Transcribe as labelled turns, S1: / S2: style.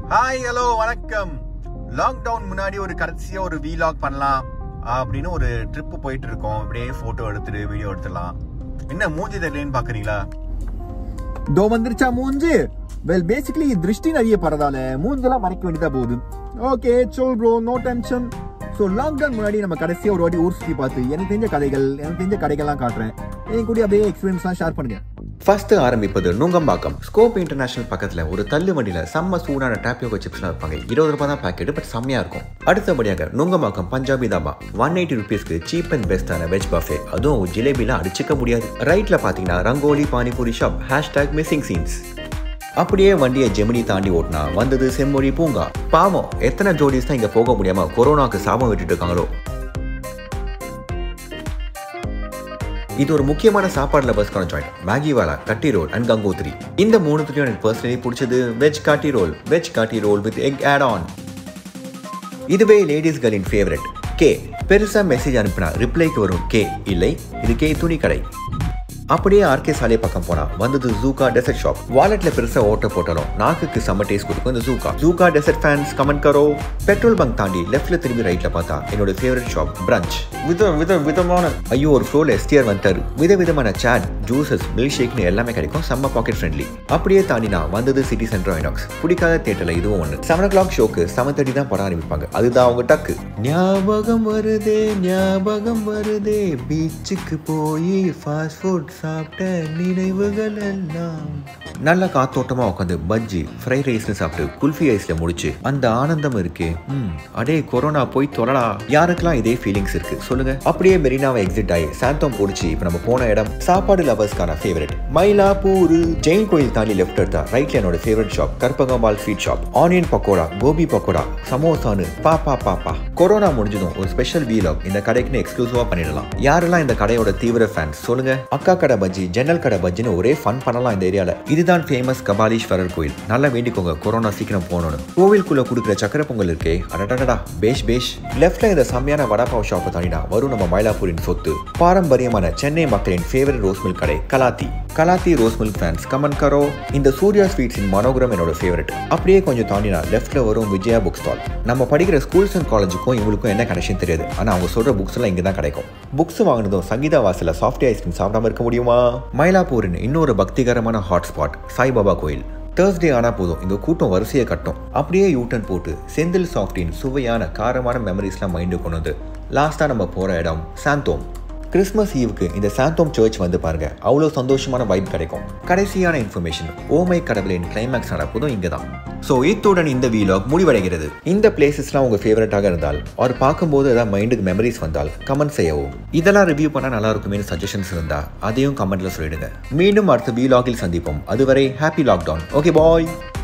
S1: hi hello வணக்கம் lockdown முன்னாடி ஒரு கடைசியா ஒரு வீலாக் பண்ணலாம் அப்படின்னு ஒரு ட்ரிப் போயிட்டு இருக்கோம் அப்படியே போட்டோ எடுத்துட்டு வீடியோ எடுத்துடலாம் என்ன மூஞ்சி தெரியலன்னு பாக்குறீங்களா
S2: தோ வந்துருச்சா மூஞ்சு வெல் பேசிக்கலி திருஷ்டி நிறைய பரதால மூஞ்செல்லாம் மறைக்க வேண்டியதா போகுது ஓகே சொல் bro no tension so lockdown முன்னாடி நம்ம கடைசியாக ஒரு வாட்டி ஊர் சுற்றி பார்த்து எனக்கு தெரிஞ்ச கதைகள் எனக்கு தெரிஞ்ச கடைகள்லாம் காட்டுறேன் என் கூட அப்படியே எக்ஸ்பீரியன்ஸ்லாம் ஷேர் பண்ணுங்க
S3: ஃபர்ஸ்ட் ஆரம்பிப்பது நுங்கம்பாக்கம் ஸ்கோப் இன்டர்நேஷனல் பக்கத்துல ஒரு தள்ளு வண்டியில செம்ம சூடான டாப்பியோகோ சிப்ஸ்லாம் வைப்பாங்க இருபது ரூபாய் தான் பாக்கெட் பட் செம்மையா இருக்கும் அடுத்தபடியாக நுங்கம்பாக்கம் பஞ்சாபி தாபா ஒன் எயிட்டி ருபீஸ்க்கு சீப் அண்ட் பெஸ்டான வெஜ் பஃபே அதுவும் ஜிலேபிலாம் அடிச்சுக்க முடியாது ரைட்ல பாத்தீங்கன்னா Rangoli panipuri shop hashtag missing scenes அப்படியே வண்டியை ஜெமினி தாண்டி ஓட்டினா வந்தது செம்மொழி பூங்கா பாவம் எத்தனை ஜோடிஸ் தான் இங்க போக முடியாம கொரோனாக்கு சாபம் விட்டுட்டு இருக்காங்களோ இது ஒரு முக்கியமான சாப்பாடு லவர்ஸ்க்கான ஜாயிண்ட் மேகி வாலா கட்டி ரோல் அண்ட் கங்கோத்ரி இந்த மூணுத்துலையும் எனக்கு பர்சனலி பிடிச்சது veg kathi roll veg kathi roll with egg add on இதுவே லேடிஸ்களின் ஃபேவரட் கே பெருசா மெசேஜ் அனுப்பினா ரிப்ளைக்கு வரும் கே இல்லை இது கே துணி கடை அப்படியே ஆர்கே சாலை பக்கம் போனா வந்தது ஜூகா டெசர்ட் ஷாப் வாலெட்ல பெருசா ஓட்ட போட்டாலும் நாக்குக்கு செம்ம டேஸ்ட் கொடுக்கும் இந்த ஜூகா ஜூகா டெசர்ட் ஃபேன்ஸ் கமெண்ட் கரோ பெட்ரோல் பங்க் தாண்டி லெஃப்ட்ல திரும்பி ரைட்ல பார்த்தா என்னோட ஃபேவரட் ஷாப் பிரஞ்ச் வித வித விதமான ஐயோ ஒரு ஃப்ளோர்ல எஸ்டிஆர் வந்துட்டாரு வித விதமான சாட் ஜூசஸ் மில்க் ஷேக்னு எல்லாமே கிடைக்கும் செம்ம பாக்கெட் ஃப்ரெண்ட்லி அப்படியே தாண்டினா வந்தது சிட்டி சென்டர் ஐனாக்ஸ் பிடிக்காத தேட்டர்ல இதுவும் ஒன்று செவன் ஓ கிளாக் ஷோக்கு செவன் தேர்ட்டி தான் படம் ஆரம்பிப்பாங்க அதுதான் அவங்க டக்கு ஞாபகம் வருதே ஞாபகம் வருதே பீச்சுக்கு போய் ஃபாஸ்ட் ஃபுட் சாப்பிட்ட நினைவுகள் எல்லாம் நல்ல காத்தோட்டமா உட்காந்து பஜ்ஜி ஃப்ரைட் ரைஸ்னு சாப்பிட்டு குல்ஃபி ஐஸ்ல முடிச்சு அந்த ஆனந்தம் இருக்கே ம் அடே கொரோனா போய் தொலைடா யாருக்கெல்லாம் இதே ஃபீலிங்ஸ் இருக்கு சொல்லுங்க அப்படியே மெரினாவை எக்ஸிட் ஆகி சாந்தம் போடிச்சு இப்போ நம்ம போன இடம் சாப்பாடு லவர்ஸ்க்கான ஃபேவரட் மயிலாப்பூர் ஜெயின் கோயில் தாண்டி லெஃப்ட் எடுத்தா ரைட்ல என்னோட favourite shop Karpagambal sweet shop onion pakoda gobi pakoda சமோசானு பாப்பா பாப்பா கொரோனா முடிஞ்சதும் ஒரு ஸ்பெஷல் வீலாக் இந்த கடைக்குன்னு எக்ஸ்க்ளூசிவா பண்ணிடலாம் யாரெல்லாம் இந்த கடையோட தீவிர ஃபேன்ஸ் சொல்லுங்க அக்கா கடை பஜ்ஜி ஜன்னல் கடை பஜ்ஜின்னு ஒரே ஃபன் பண்ணலாம் இந்த ஏரியால இதுதான் ஃபேமஸ் கபாலீஸ்வரர் கோயில் நல்லா வேண்டிக்கோங்க கொரோனா சீக்கிரம் போகணும்னு கோவிலுக்குள்ள கொடுக்குற சக்கரை பொங்கல் இருக்கே அடடடா பேஷ் பேஷ் லெஃப்ட்ல இந்த செம்மையான வடாபாவ் ஷாப்பை தாண்டினா வரும் நம்ம மயிலாப்பூரின் சொத்து பாரம்பரியமான சென்னை மக்களின் ஃபேவரட் ரோஸ் மில்க் கடை Kalathi Kalathi rose milk fans comment கரோ இந்த சூர்யா ஸ்வீட்ஸின் மனோகரம் என்னோட ஃபேவரட் அப்படியே கொஞ்சம் தாண்டினா லெஃப்ட்ல வரும் விஜயா புக் ஸ்டால் நம்ம படிக்கிற ஸ்கூல்ஸ் அண்ட் காலேஜுக்கும் இவங்களுக்கும் என்ன கனெக்ஷன் தெரியாது ஆனா அவங்க சொல்ற புக்ஸ் எல்லாம் இங்க தான் கிடைக்கும் புக்ஸ் வாங்கினதும் சங்கீதா வாசல்ல சாஃப்ட் ஐஸ்கிரீம் சாப்பிடாம இருக்க முடியுமா மயிலாப்பூரின் இன்னொரு பக்திகரமான ஹாட்ஸ்பாட் சாய்பாபா கோயில் தேர்ஸ்டே ஆனால் போதும் இங்கே கூட்டம் வரிசையை கட்டும் அப்படியே யூட்டன் போட்டு செந்தில் சாஃப்டின் சுவையான காரமான மெமரிஸ்லாம் மைண்டு கொண்டு வந்து லாஸ்ட்டாக நம்ம போகிற இடம் சாந்தோம் கிறிஸ்மஸ் ஈவுக்கு இந்த சாந்தோம் சர்ச் வந்து பாருங்க அவ்வளோ சந்தோஷமான வைப் கிடைக்கும் கடைசியான இன்ஃபர்மேஷன் ஓமை கடவுளின் கிளைமேக்ஸ் நடப்பதும் இங்கே தான் ஸோ இத்துடன் இந்த வீலாக் முடிவடைகிறது இந்த பிளேசஸ்லாம் உங்கள் ஃபேவரட்டாக இருந்தால் அவர் பார்க்கும்போது ஏதாவது மைண்டுக்கு மெமரிஸ் வந்தால் கமெண்ட் செய்யவும் இதெல்லாம் ரிவ்யூ பண்ணால் நல்லா இருக்குமே சஜஷன்ஸ் இருந்தால் அதையும் கமெண்ட்ல சொல்லிடுங்க மீண்டும் அடுத்த வீலாகில் சந்திப்போம் அதுவரை ஹாப்பி லாக்டவுன் ஓகே பாய்